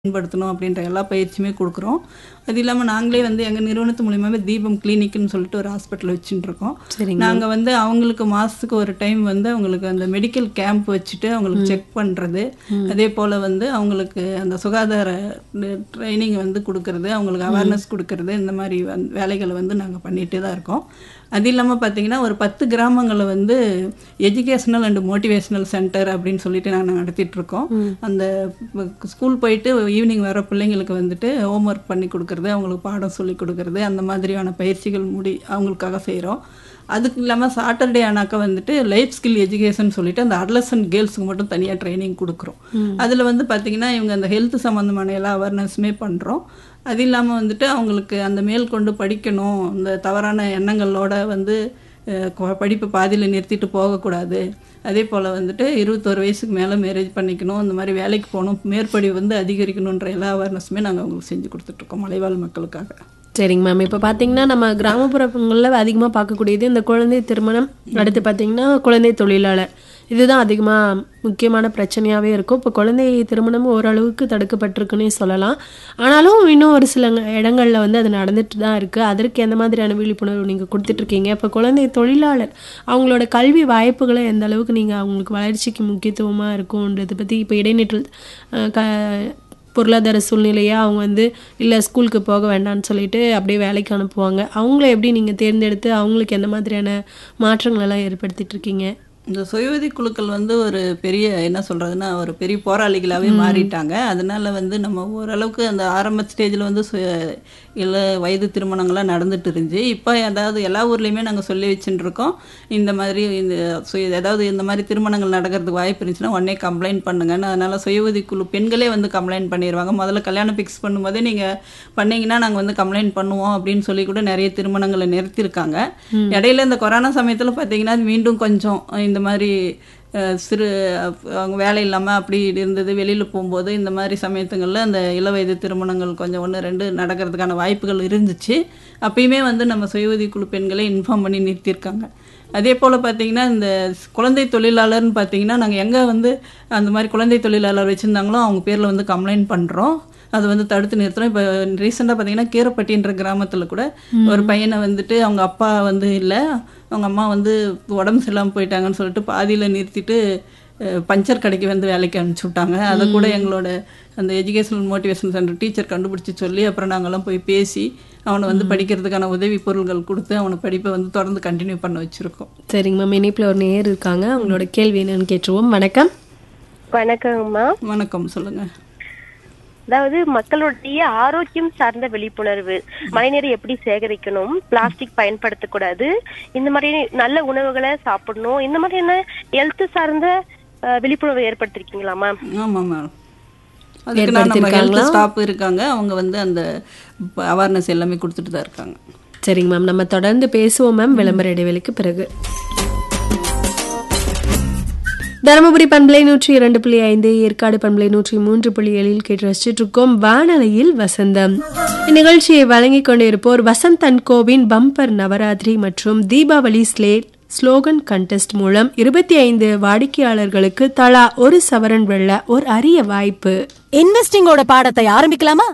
பயன்படுத்தணும் அப்படின்ற எல்லா பயிற்சியுமே கொடுக்குறோம் அது இல்லாமல் நாங்களே வந்து எங்கள் நிறுவனத்து மூலியமாகவே தீபம் கிளினிக்னு சொல்லிட்டு ஒரு ஹாஸ்பிட்டல் வச்சுட்டு இருக்கோம் சரிங்க நாங்கள் வந்து அவங்களுக்கு மாதத்துக்கு ஒரு டைம் வந்து அவங்களுக்கு அந்த மெடிக்கல் கேம்ப் வச்சுட்டு அவங்களுக்கு செக் பண்ணுறது அதே போல் வந்து அவங்களுக்கு அந்த சுகாதார ட்ரைனிங் வந்து கொடுக்கறது அவங்களுக்கு அவேர்னஸ் கொடுக்கறது இந்த மாதிரி வந் வேலைகளை வந்து நாங்கள் பண்ணிகிட்டே தான் இருக்கோம் அது இல்லாமல் பார்த்தீங்கன்னா ஒரு பத்து கிராமங்களை வந்து எஜுகேஷனல் அண்ட் மோட்டிவேஷனல் சென்டர் அப்படின்னு சொல்லிட்டு நாங்கள் நடத்திட்டு இருக்கோம் அந்த ஸ்கூல் போயிட்டு ஈவினிங் வர பிள்ளைங்களுக்கு வந்துட்டு ஹோம் ஒர்க் பண்ணி கொடுக்கறது அவங்களுக்கு பாடம் சொல்லி கொடுக்கறது அந்த மாதிரியான பயிற்சிகள் முடி அவங்களுக்காக செய்கிறோம் அதுக்கு இல்லாமல் சாட்டர்டே ஆனாக்கா வந்துட்டு லைஃப் ஸ்கில் எஜுகேஷன் சொல்லிட்டு அந்த அட்லசன்ட் கேர்ள்ஸுக்கு மட்டும் தனியாக ட்ரைனிங் கொடுக்குறோம் அதில் வந்து பார்த்திங்கன்னா இவங்க அந்த ஹெல்த் சம்மந்தமான எல்லா அவேர்னஸுமே பண்ணுறோம் அது இல்லாமல் வந்துட்டு அவங்களுக்கு அந்த மேற்கொண்டு படிக்கணும் இந்த தவறான எண்ணங்களோட வந்து அஹ், கொ- படிப்பு பாதியில் நிறுத்திட்டு போகக்கூடாது அதே போல் வந்துட்டு இருபத்தோரு வயசுக்கு மேலே மேரேஜ் பண்ணிக்கணும் இந்த மாதிரி வேலைக்கு போகணும் மேற்படிவு வந்து அதிகரிக்கணுன்ற எல்லா அவேர்னஸுமே நாங்கள் அவங்களுக்கு செஞ்சு கொடுத்துட்ருக்கோம் மலைவாழ் மக்களுக்காக சரிங்க மேம் இப்போ பார்த்தீங்கன்னா நம்ம கிராமப்புறங்களில் அதிகமாக பார்க்கக்கூடியது இந்த குழந்தை திருமணம் அடுத்து பார்த்தீங்கன்னா குழந்தை தொழிலாளர் இதுதான் அதிகமாக முக்கியமான பிரச்சனையாகவே இருக்கும் இப்போ குழந்தை திருமணம் ஓரளவுக்கு தடுக்கப்பட்டிருக்குன்னே சொல்லலாம் ஆனாலும் இன்னும் ஒரு சில இடங்களில் வந்து அது நடந்துட்டு தான் இருக்குது அதற்கு எந்த மாதிரியான விழிப்புணர்வு நீங்கள் கொடுத்துட்ருக்கீங்க இப்போ குழந்தை தொழிலாளர் அவங்களோட கல்வி வாய்ப்புகளை எந்த அளவுக்கு நீங்கள் அவங்களுக்கு வளர்ச்சிக்கு முக்கியத்துவமாக இருக்கும்ன்றதை பற்றி இப்போ இடைநிற்றல் அஹ், க பொருளாதார சூழ்நிலையா அவங்க வந்து இல்லை ஸ்கூலுக்கு போக வேண்டாம்னு சொல்லிட்டு அப்படியே வேலைக்கு அனுப்புவாங்க அவங்கள எப்படி நீங்கள் தேர்ந்தெடுத்து அவங்களுக்கு எந்த மாதிரியான மாற்றங்கள் எல்லாம் ஏற்படுத்திட்டு இருக்கீங்க இந்த சுயஉதவி குழுக்கள் வந்து ஒரு பெரிய என்ன சொல்றதுன்னா ஒரு பெரிய போராளிகளாகவே மாறிட்டாங்க அதனால வந்து நம்ம ஓரளவுக்கு அந்த ஆரம்ப ஸ்டேஜில் வந்து சுய இள வயது திருமணங்கள்லாம் நடந்துட்டு இருந்துச்சு இப்போ அதாவது எல்லா ஊர்லேயுமே நாங்கள் சொல்லி வச்சுட்டு இருக்கோம் இந்த மாதிரி இந்த சுய ஏதாவது இந்த மாதிரி திருமணங்கள் நடக்கிறதுக்கு வாய்ப்பு இருந்துச்சுன்னா உடனே கம்ப்ளைண்ட் பண்ணுங்கன்னு அதனால சுயஉதவி குழு பெண்களே வந்து கம்ப்ளைண்ட் பண்ணிடுவாங்க முதல்ல கல்யாணம் ஃபிக்ஸ் பண்ணும்போதே நீங்கள் பண்ணீங்கன்னா நாங்கள் வந்து கம்ப்ளைண்ட் பண்ணுவோம் அப்படின்னு சொல்லி கூட நிறைய திருமணங்களை நிறுத்தியிருக்காங்க இடையில இந்த கொரோனா சமயத்தில் பார்த்தீங்கன்னா மீண்டும் கொஞ்சம் இந்த மாதிரி அஹ், சிறு அஹ், அவங்க வேலை இல்லாமல் அப்படி இருந்தது வெளியில் போகும்போது இந்த மாதிரி சமயத்துங்களில் அந்த இளவயது திருமணங்கள் கொஞ்சம் ஒன்று ரெண்டு நடக்கிறதுக்கான வாய்ப்புகள் இருந்துச்சு அப்பயுமே வந்து நம்ம சுயஉதவி குழு பெண்களை இன்ஃபார்ம் பண்ணி நிறுத்தியிருக்காங்க அதே போல் பார்த்தீங்கன்னா இந்த குழந்தை தொழிலாளர்னு பார்த்தீங்கன்னா நாங்கள் எங்கே வந்து அந்த மாதிரி குழந்தை தொழிலாளர் வச்சுருந்தாங்களோ அவங்க பேரில் வந்து கம்ப்ளைண்ட் பண்ணுறோம் அது வந்து தடுத்து நிறுத்துறோம் இப்போ ரீசெண்டாக பார்த்தீங்கன்னா கீரப்பட்டின்ற கிராமத்தில் கூட ஒரு பையனை வந்துட்டு அவங்க அப்பா வந்து இல்லை அவங்க அம்மா வந்து உடம்பு சரியில்லாமல் போயிட்டாங்கன்னு சொல்லிட்டு பாதியில் நிறுத்திட்டு அஹ், பஞ்சர் கடைக்கு வந்து வேலைக்கு அனுப்பிச்சி விட்டாங்க அதை கூட எங்களோட அந்த எஜுகேஷனல் மோட்டிவேஷன் சென்டர் டீச்சர் கண்டுபிடிச்சி சொல்லி அப்புறம் நாங்கெல்லாம் போய் பேசி அவனை வந்து படிக்கிறதுக்கான உதவி பொருள்கள் கொடுத்து அவனை படிப்பை வந்து தொடர்ந்து கண்டினியூ பண்ண வச்சுருக்கோம் சரிங்க மேம் இணைப்பில் ஒரு நேர் இருக்காங்க அவங்களோட கேள்வி என்னன்னு கேட்டுருவோம் வணக்கம் வணக்கங்கம்மா வணக்கம் சொல்லுங்கள் அதாவது மக்களுடைய ஆரோக்கியம் சார்ந்த விழிப்புணர்வு மழைநீரை எப்படி சேகரிக்கணும் பிளாஸ்டிக் பயன்படுத்தக்கூடாது இந்த மாதிரி நல்ல உணவுகளை சாப்பிடணும் இந்த மாதிரியான ஹெல்த் சார்ந்த அஹ், விழிப்புணர்வு ஏற்படுத்திருக்கீங்களா மேம் ஆமாம் மேடம் அதுக்கு நான் நம்ம ஹெல்த் ஸ்டாஃப் இருக்காங்க அவங்க வந்து அந்த அவேர்னஸ் எல்லாமே கொடுத்துட்டு தான் இருக்காங்க சரிங்க மேம் நம்ம தொடர்ந்து பேசுவோம் மேம் விளம்பர இடைவெளிக்கு பிறகு தருமபுரி பண்பலை நூற்றி இரண்டு புள்ளி ஐந்து ஏற்காடு பண்பலை நூற்றி மூன்று புள்ளி ஏழில் கேட்டு ரசிச்சுட்டு இருக்கோம் வானலையில் வசந்தம் இந்நிகழ்ச்சியை வழங்கிக் கொண்டிருப்போர் வசந்த் அண்ட் கோவின் பம்பர் நவராத்திரி மற்றும் தீபாவளி ஸ்லேட் ஸ்லோகன் கண்டெஸ்ட் மூலம் இருபத்தி ஐந்து வாடிக்கையாளர்களுக்கு தலா ஒரு சவரன் வெல்ல ஒரு அரிய வாய்ப்பு இன்வெஸ்டிங்கோட பாடத்தை ஆரம்பிக்கலாமா